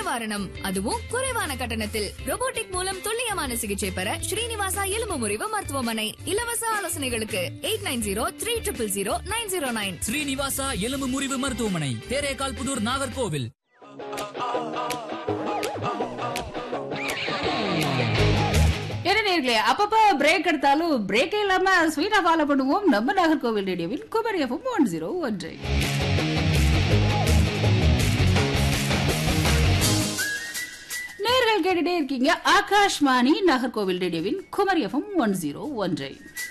நிவாரணம் அதுவும் குறைவான கட்டணத்தில் robotic மூலம் துல்லியமான சிகிச்சை பெற ஸ்ரீனிவாசா எலும்பு முறிவு மருத்துவமனை இலவச ஆலோசனைகளுக்கு eight nine zero three triple zero nine zero nine Srinivasa எலும்பு முறிவு மருத்துவமனை தேரேகால் புதூர் நாகர்கோவில் என்ன நேர்களே அப்பப்ப பிரேக் எடுத்தாலும் பிரேக்கே இல்லாம ஸ்வீட்டா ஃபாலோ பண்ணுவோம் நம்ம நாகர்கோவில் ரேடியோவின் குமரி எஃப்எம் ஒன் ஜீரோ ஒன்று நேர்கள் கேட்டுட்டே இருக்கீங்க ஆகாஷ்வாணி நாகர்கோவில் ரேடியோவின் குமரி எஃப்எம் ஒன் ஜீரோ ஒன்றை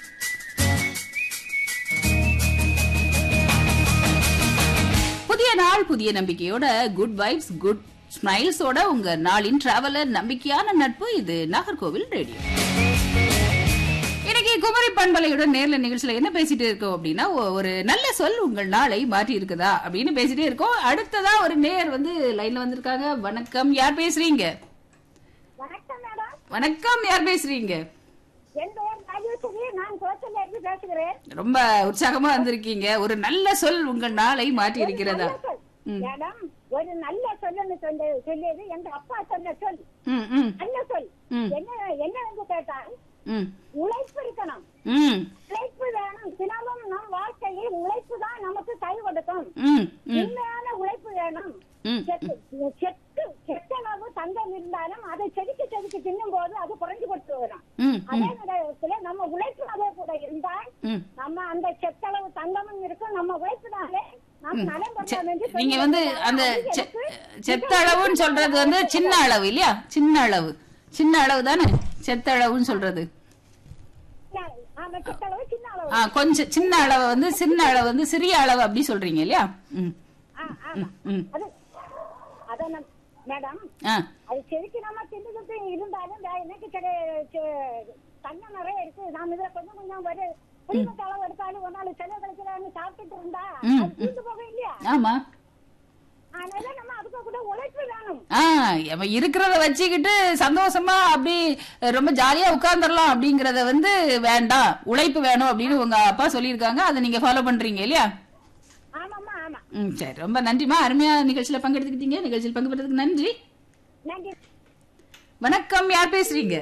புதிய நாள் புதிய நம்பிக்கையோட குட் வைப்ஸ் குட் ஸ்மைல்ஸோட உங்க நாளின் டிராவலர் நம்பிக்கையான நட்பு இது நாகர்கோவில் ரேடியோ இன்னைக்கு குமரி பண்பலையுடன் நேர்ல நிகழ்ச்சியில என்ன பேசிட்டு இருக்கோம் அப்படின்னா ஒ- ஒரு நல்ல சொல் உங்கள் நாளை மாற்றி இருக்குதா அப்படின்னு பேசிட்டே இருக்கோம் அடுத்ததா ஒரு நேர் வந்து லைன்ல வந்திருக்காங்க வணக்கம் யார் பேசுறீங்க வணக்கம் மேடம் வணக்கம் யார் பேசுறீங்க என் பெயர் ராஜேஸ்வரி நான் கோச்சல்ல இருந்து பேசுகிறேன் ரொம்ப உற்சாகமா வந்திருக்கீங்க ஒரு நல்ல சொல் உங்கள் நாளை மாற்றி இருக்கிறதா நல்ல சொல். மேடம் ஒரு நல்ல சொல்லுன்னு சொல்லி சொல்லியது எங்க அப்பா சொன்ன சொல் ம் ம் நல்ல சொல் ம். என்ன என்ன என்று கேட்டால் ம் உழைப்பு இருக்கணும் ம் உழைப்பு வேணும் தினமும் நம் வாழ்க்கையில் உழைப்பு தான் நமக்கு கை கொடுக்கும் ம் ம் உண்மையான உழைப்பு வேணும் ம். செத்து செத்து செத்தளவு தங்கம் இருந்தாலும் அதை செதுக்கி செதுக்கி தின்னும் போது அது குறைஞ்சு கொடுத்து வரும் ம் அதே நேரத்துல நம்ம உழைப்பு அதே கூட இருந்தால் ம் நம்ம அந்த செத்தளவு தங்கமும் இருக்கும் நம்ம உழைப்பினாலே நாம் நலம் பெறலாம் என்று நீங்க வந்து அந்த அது செ- எனக்கு செத்த அளவுன்னு சொல்றது வந்து சின்ன அளவு இல்லையா சின்ன அளவு சின்ன அளவு தானே செத்த அளவுன்னு சொல்றது ஆமா செத்தளவு சின்ன அளவு ஆ கொஞ்சம் சின்ன அளவு வந்து சின்ன அளவு வந்து சிறிய அளவு அப்படி சொல்றீங்க இல்லையா ம் ஆ, ஆமா ம் அது அத நம் மேடம் ஆ அது செதுக்கி நம்ம திண்டுக்கிட்டு இருந்தாலும் வே- எனக்கு செ- செ- தங்கம் நிறைய இருக்கு நாம் இதுல கொஞ்சம் கொஞ்சம் ஒரு குடிமத்த அளவு எடுத்தாலும் ஒரு நாள் செலவு கிடைக்கலாம்னு சாப்பிட்டுட்டு இருந்தா ம். அது தீர்ந்து போக இல்லையா ஆமா அதனால நம்ம அதுக்கு கூட உழைப்பு வேணும் ஆ அவன் இருக்கிறத வச்சுக்கிட்டு சந்தோஷமா அப்படி ரொம்ப ஜாலியா உட்கார்ந்துடலாம் அப்படிங்கறத வந்து வேண்டாம் உழைப்பு வேணும் அப்படின்னு உங்க அப்பா சொல்லியிருக்காங்க அதை நீங்க ஃபாலோ பண்றீங்க இல்லையா ஆமாம்மா ஆமா ம் சரி ரொம்ப நன்றிமா அருமையா நிகழ்ச்சியில பங்கெடுத்துக்கிட்டீங்க நிகழ்ச்சியில் பங்கு பெற்றதுக்கு நன்றி நன்றி வணக்கம் யார் பேசுறீங்க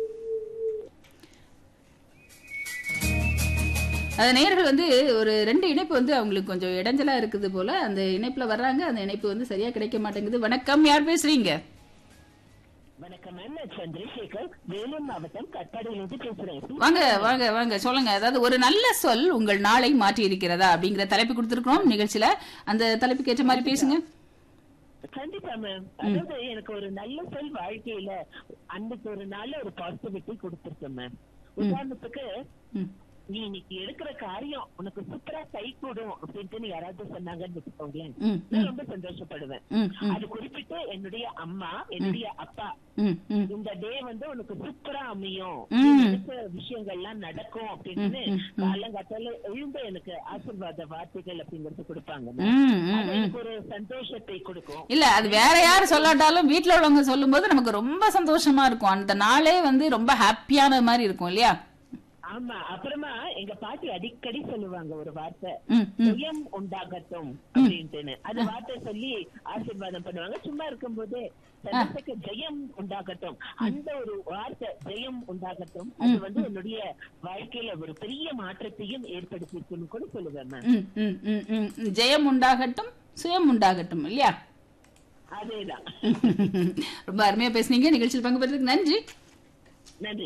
அது நேயர்கள் வந்து ஒரு ரெண்டு இணைப்பு வந்து அவங்களுக்கு கொஞ்சம் இடைஞ்சலா இருக்குது போல அந்த இணைப்புல வர்றாங்க அந்த இணைப்பு வந்து சரியா கிடைக்க மாட்டேங்குது வணக்கம் யார் பேசுறீங்க வணக்கம் மேம் நான் சந்திரசேகர் வேலூர் மாவட்டம் கட்பாடியிலிருந்து பேசுறேன் வாங்க வாங்க வாங்க சொல்லுங்க அதாவது ஒரு நல்ல சொல் உங்கள் நாளை மாற்றி இருக்கிறதா அப்படிங்கிற தலைப்பு கொடுத்திருக்கிறோம் நிகழ்ச்சியில அந்த தலைப்புக்கு ஏற்ற மாதிரி பேசுங்க கண்டிப்பா மேம் அதாவது எனக்கு ஒரு நல்ல சொல் வாழ்க்கையில அன்னைக்கு ஒரு நல்ல ஒரு பாசிட்டிவிட்டி கொடுத்திருக்கேன் மேம் உதாரணத்துக்கு ம். நீ இன்னைக்கு எடுக்கிற காரியம் உனக்கு சூப்பரா கை கூடும் அப்படின்ட்டு நீ யாராவது சொன்னாங்கன்னு வச்சுக்கோங்களேன் ம், நான் ரொம்ப சந்தோஷப்படுவேன் ம், ம், அது குறிப்பிட்டு என்னுடைய அம்மா என்னுடைய அப்பா ம், ம், இந்த டே வந்து உனக்கு சூப்பரா அமையும் ம். நீ நினைச்ச விஷயங்கள்லாம் நடக்கும் அப்படின்னு ம், ம். காலங்காத்தால எழுந்த எனக்கு ஆசீர்வாத வார்த்தைகள் அப்படிங்கறது கொடுப்பாங்க ம், ம், அது ம். எனக்கு ஒரு சந்தோஷத்தை கொடுக்கும் இல்ல அது வேற யாரும் சொல்லாட்டாலும் வீட்ல உள்ளவங்க சொல்லும்போது நமக்கு ரொம்ப சந்தோஷமா இருக்கும் அந்த நாளே வந்து ரொம்ப ஹாப்பியான மாதிரி இருக்கும் இல்லையா ஆமா அப்புறமா எங்க பாட்டி அடிக்கடி சொல்லுவாங்க ஒரு வார்த்தை ம், ம். ஜெயம் உண்டாகட்டும் அப்படின்ட்டுன்னு அது வார்த்தை சொல்லி ஆசீர்வாதம் பண்ணுவாங்க சும்மா இருக்கும்போது சந்தோஷத்துக்கு ஜெயம் உண்டாகட்டும் அந்த ஒரு வார்த்தை ஜெயம் உண்டாகட்டும் அது வந்து என்னுடைய வாழ்க்கையில ஒரு பெரிய மாற்றத்தையும் ஏற்படுத்திருக்குன்னு கூட சொல்லுவேன் மேம் ம், ம், ம், ம். ஜெயம் உண்டாகட்டும் சுயம் உண்டாகட்டும் இல்லையா அதேதான் ரொம்ப அருமையா பேசுனீங்க நிகழ்ச்சியில் பங்கு பெற்றதுக்கு நன்றி நன்றி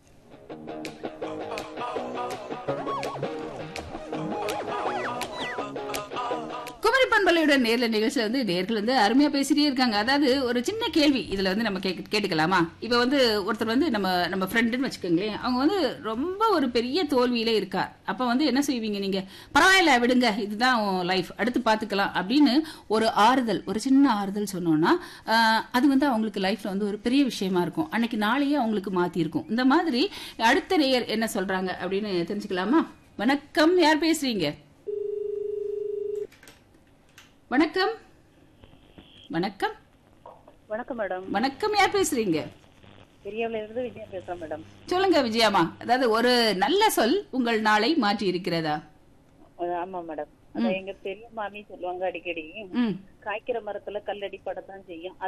குமரி பண்பலையுடன் நேர்ல நிகழ்ச்சியில வந்து நேர்கள் வந்து அருமையா பேசிட்டே இருக்காங்க அதாவது ஒரு சின்ன கேள்வி இதுல வந்து நம்ம கேக்க- கேட்டுக்கலாமா இப்ப வந்து ஒருத்தர் வந்து நம்ம நம்ம ஃப்ரெண்டுன்னு வச்சுக்கோங்களேன் அவங்க வந்து ரொம்ப ஒரு பெரிய தோல்வியில இருக்கா அப்ப வந்து என்ன செய்வீங்க நீங்க பரவாயில்ல விடுங்க இதுதான் லைஃப் அடுத்து பாத்துக்கலாம் அப்படின்னு ஒரு ஆறுதல் ஒரு சின்ன ஆறுதல் சொன்னோம்னா ஆஹ், அது வந்து அவங்களுக்கு லைஃப்ல வந்து ஒரு பெரிய விஷயமா இருக்கும் அன்னைக்கு நாளையே அவங்களுக்கு மாத்தி இருக்கும் இந்த மாதிரி அடுத்த நேயர் என்ன சொல்றாங்க அப்படின்னு தெரிஞ்சுக்கலாமா வணக்கம் யார் பேசுறீங்க வணக்கம் வணக்கம் வணக்கம் மேடம் வணக்கம் யார் பேசுறீங்க பெரியவள இருந்து விஜயா பேசுறேன் மேடம் சொல்லுங்க விஜயாமா அதாவது ஒரு நல்ல சொல் உங்கள் நாளை மாற்றி இருக்கிறதா அஹ் ஆமா மேடம் அதான் எங்க பெரிய மாமி சொல்லுவாங்க அடிக்கடி ம் காய்க்கிற மரத்துல கல்லடி படத்தான் செய்யும்